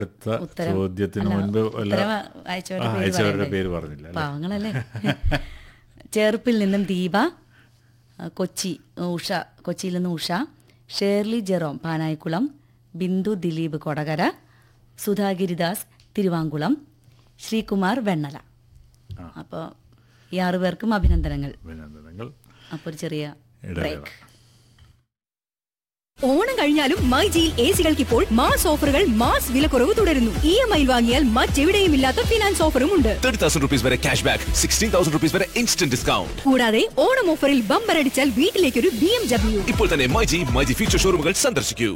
അടുത്ത ഉത്തരം ചോദ്യത്തിന് അല്ല, മുൻപ് വല്ല ഉത്തരം അയച്ചവരുടെ ആ, പേര് അയച്ചവരുടെ പറയണ്ടേ? പേര് പറഞ്ഞില്ല അല്ലേ? പാവങ്ങളല്ലേ ചേർപ്പിൽ നിന്നും ദീപ ആ, കൊച്ചി ഉഷ കൊച്ചിയിൽ നിന്ന് ഉഷ ഷേർലി ജെറോം പാനായിക്കുളം ബിന്ദു ദിലീപ് കൊടകര സുധാഗിരിദാസ് തിരുവാങ്കുളം ശ്രീകുമാർ വെണ്ണല അപ്പോൾ ഈ ആറു പേർക്കും അഭിനന്ദനങ്ങൾ അഭിനന്ദനങ്ങൾ അപ്പോൾ ഒരു ചെറിയ ഇടവേള ബ്രേക്ക് ഓണം കഴിഞ്ഞാലും മൈ ജിയിൽ എ സികൾക്ക് ഇപ്പോൾ മാസ് ഓഫറുകൾ മാസ് വിലക്കുറവ് തുടരുന്നു ഇ എം ഐ വാങ്ങിയാൽ മറ്റെവിടെയും ഇല്ലാത്ത ഫിനാൻസ് ഓഫറും ഉണ്ട് തേർട്ടി തൗസൻഡ് റുപ്പീസ് വരെ cash back sixteen thousand rupees വരെ ഇൻസ്റ്റന്റ് ഡിസ്കൗണ്ട് കൂടാതെ ഓണം ഓഫറിൽ ബമ്പർ അടിച്ചാൽ വീട്ടിലേക്കൊരു ബി എം ഡബ്ല്യു ഇപ്പോൾ തന്നെ മൈജി മൈജി ഫ്യൂച്ചർ ഷോറൂമുകൾ സന്ദർശിക്കൂ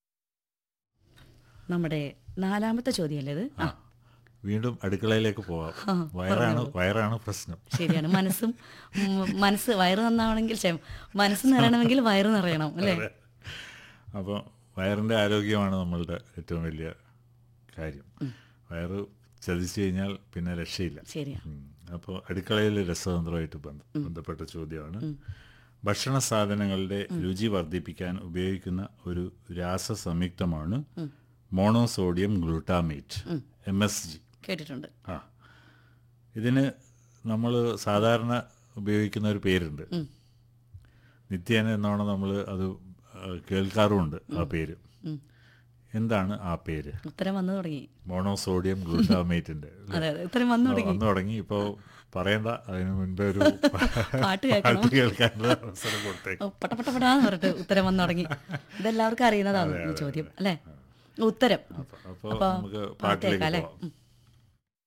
നമ്മുടെ നാലാമത്തെ ചോദ്യമല്ലേ ഇത് ആ വീണ്ടും അടുക്കളയിലേക്ക് പോവാം വയറാണ് വയറാണ് പ്രശ്നം ശരിയാണ് മനസ്സും ഉം, മനസ്സ് വയറ് നന്നാവണമെങ്കിൽ ക്ഷമ മനസ്സ് നിറയണമെങ്കിൽ വയറ് നിറയണം അല്ലേ അപ്പോൾ വയറിൻ്റെ ആരോഗ്യമാണ് നമ്മളുടെ ഏറ്റവും വലിയ കാര്യം വയറ് ചതിച്ചു കഴിഞ്ഞാൽ പിന്നെ രക്ഷയില്ല ശരിയാ അപ്പോൾ അടുക്കളയിൽ രസതന്ത്രമായിട്ട് ബന്ധ ബന്ധപ്പെട്ട ചോദ്യമാണ് ഭക്ഷണ സാധനങ്ങളുടെ രുചി വർദ്ധിപ്പിക്കാൻ ഉപയോഗിക്കുന്ന ഒരു രാസസംയുക്തമാണ് monosodium glutamate M S G കേട്ടിട്ടുണ്ട് ആ ഇതിന് നമ്മൾ സാധാരണ ഉപയോഗിക്കുന്ന ഒരു പേരുണ്ട് നിത്യേന എന്നാണ് നമ്മൾ അത് ആ, കേൾക്കാറുമുണ്ട് ആ പേര് എന്താണ് ആ പേര് ഉത്തരം വന്നു തുടങ്ങി മോണോസോഡിയം ഗ്ലൂട്ടാമേറ്റിന്റെ അതെ അതെ ഉത്തരം വന്നു തുടങ്ങി വന്നു തുടങ്ങി ഇപ്പോൾ പറയണ്ട അതിന് മുൻപേ ഒരു പാട്ട് കേൾക്കണം. പാട്ട് കേൾക്കാനുള്ള അവസരം കൊടുത്തേക്ക് ഓ, പട്ട പട്ട പടാന്ന് പറഞ്ഞിട്ട് ഉത്തരം വന്നു തുടങ്ങി ഇതെല്ലാവർക്കും അറിയുന്നതാണ് ഈ ചോദ്യം അല്ലേ ഉത്തരം അപ്പോൾ അപ്പൊ നമുക്ക് പാട്ട് പാട്ടിലേക്ക് കേൾക്കാം അല്ലേ പോവാം ഉം.